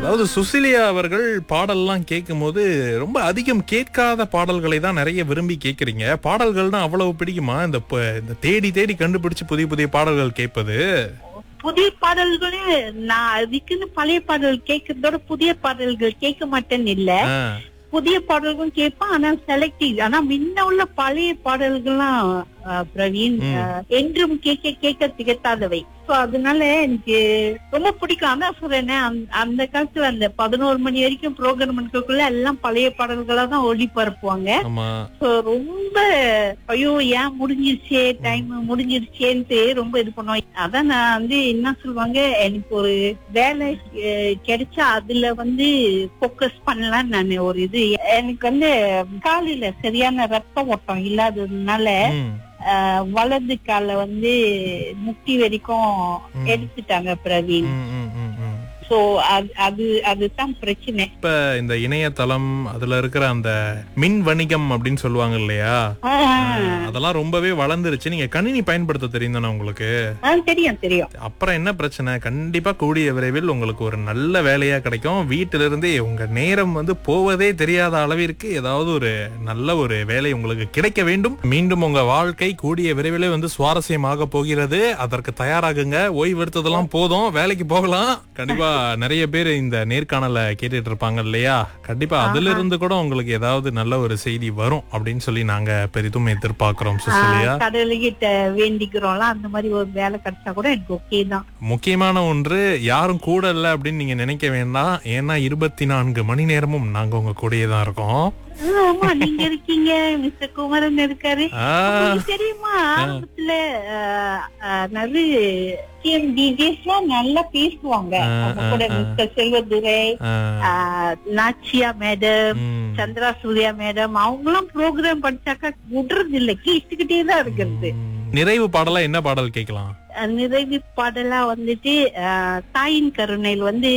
அதாவது சுசிலியா அவர்கள் பாடல்லாம் கேட்கும்போது ரொம்ப அதிகம் கேட்காத பாடல்களை தான் நிறைய விரும்பி கேட்கறீங்க பாடல்கள்னா அவ்வளவு பிடிக்குமா இந்த ப- இந்த தேடி தேடி கண்டுபிடிச்சு புதிய புதிய பாடல்கள் கேட்பது புதிய பாடல்களே நான் அதுக்குன்னு பழைய பாடல் கேட்கறதோட புதிய பாடல்கள் கேட்க மாட்டேன்னு இல்ல ஆ, புதிய பாடல்களும் கேட்பேன் ஆனா செலக்டிவ் ஆனா முன்ன உள்ள பழைய பாடல்கள்லாம் அஹ், பிரவீன் ம். அஹ், என்றும் கேட்க கேட்க திகட்டாதவை சோ அதனால எனக்கு ரொம்ப பிடிக்கும் அதான் சொல்றேனே அந்த- அந்த காலத்துல அந்த பதினோரு மணி வரைக்கும் ப்ரோக்ராம் எல்லாம் பழைய பாடல்களா தான் ஒளிபரப்புவாங்க ஆமா So, ரொம்ப ஐயோ ஏன் முடிஞ்சிருச்சே டைம் முடிஞ்சிருச்சேன்ட்டு ரொம்ப இது பண்ணுவோம் அதான் நான் வந்து என்ன சொல்லுவாங்க எனக்கு ஒரு வேலை அஹ், கிடைச்சா அதுல வந்து போக்கஸ் பண்ணலாம் நான் ஒரு இது எனக்கு வந்து காலில சரியான ரத்த ஓட்டம் இல்லாததுனால ம், அஹ், வலது கால வந்து முட்டி வரைக்கும் ம். எடுத்துட்டாங்க பிரவீன் ம், ம், ம், ம். சோ அது அதுதான் பிரச்சனை இப்ப இந்த இணையதளம் அதுல இருக்கிற அந்த மின் வணிகம் அப்படின்னு சொல்லுவாங்க இல்லையா ஆஹ், அதெல்லாம் ரொம்பவே வளர்ந்துருச்சு நீங்க கணினி பயன்படுத்த தெரியும் தானே உங்களுக்கு ஆஹ், தெரியும் தெரியும் அப்புறம் என்ன பிரச்சனை கண்டிப்பா கூடிய விரைவில் உங்களுக்கு ஒரு நல்ல வேலையா கிடைக்கும் வீட்டில இருந்தே உங்க நேரம் வந்து போவதே தெரியாத அளவிற்கு ஏதாவது ஒரு நல்ல ஒரு வேலை உங்களுக்கு கிடைக்க வேண்டும் மீண்டும் உங்க வாழ்க்கை கூடிய விரைவிலே வந்து சுவாரஸ்யமாக போகிறது அதற்கு தயாராகுங்க ஓய்வு எடுத்ததெல்லாம் போதும் வேலைக்கு போகலாம் கண்டிப்பா நிறைய பேர் இந்த நேர்காணல கேட்டுட்டு இருப்பாங்க இல்லையா கண்டிப்பா அதுல இருந்து கூட உங்களுக்கு ஏதாவது நல்ல ஒரு செய்தி வரும் அப்படின்னு சொல்லி நாங்க பெரிதும் எதிர்பார்க்கிறோம் சுசிலியா ஆஹ் கடவுள்கிட்ட வேண்டிக்கிறோம்ல அந்த மாதிரி ஒரு வேலை கிடைச்சா கூட எனக்கு ஓகே தான் முக்கியமான ஒன்று யாரும் கூட இல்ல அப்படின்னு நீங்க நினைக்க வேண்டாம் ஏன்னா இருபத்தி நான்கு மணி நேரமும் நாங்க உங்க கூடயே தான் இருக்கோம் ஆஹ் ஆமா நீங்க இருக்கீங்க மிஸ்டர் குமரன் இருக்காரு ஆ, உங்களுக்கு தெரியுமா ஆரம்பத்துல ஆஹ், ஆஹ், நிறைய டிஎம் டிஜேஸ் நல்லா பேசுவாங்க ஆ, அவங்க ஆ, கூட ஆ. மிஸ்டர் செல்வதுரை ஆ, ஆஹ், நாச்சியா மேடம் ம், சந்திரா சூர்யா மேடம் அவங்க எல்லாம் ப்ரோக்ராம் படிச்சாக்கா விடுறது இல்ல கேட்டுக்கிட்டே தான் இருக்கிறது ம். நிறைவு பாடலா என்ன பாடல் கேட்கலாம் அஹ் நிறைவு பாடலா வந்துட்டு அஹ், தாயின் கருணையில் வந்து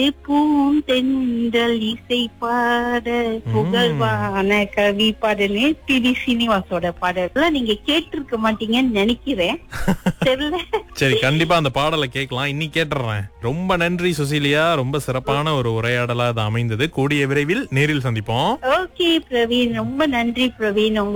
பூந்தென்றல் இசை பாட புகழ்வான கவி பாடல்னு பி வி சீனிவாசோட பாடல் நீங்க கேட்டிருக்க மாட்டீங்கன்னு நினைக்கிறேன் தெரியல சரி கண்டிப்பா அந்த பாடலை கேட்கலாம் இன்னி கேட்டுறேன் ரொம்ப நன்றி சுசீலியா ரொம்ப சிறப்பான ஒரு உரையாடலா அது அமைந்தது கூடிய விரைவில் நேரில் சந்திப்போம் ஓகே பிரவீன் ரொம்ப நன்றி பிரவீன் உங்க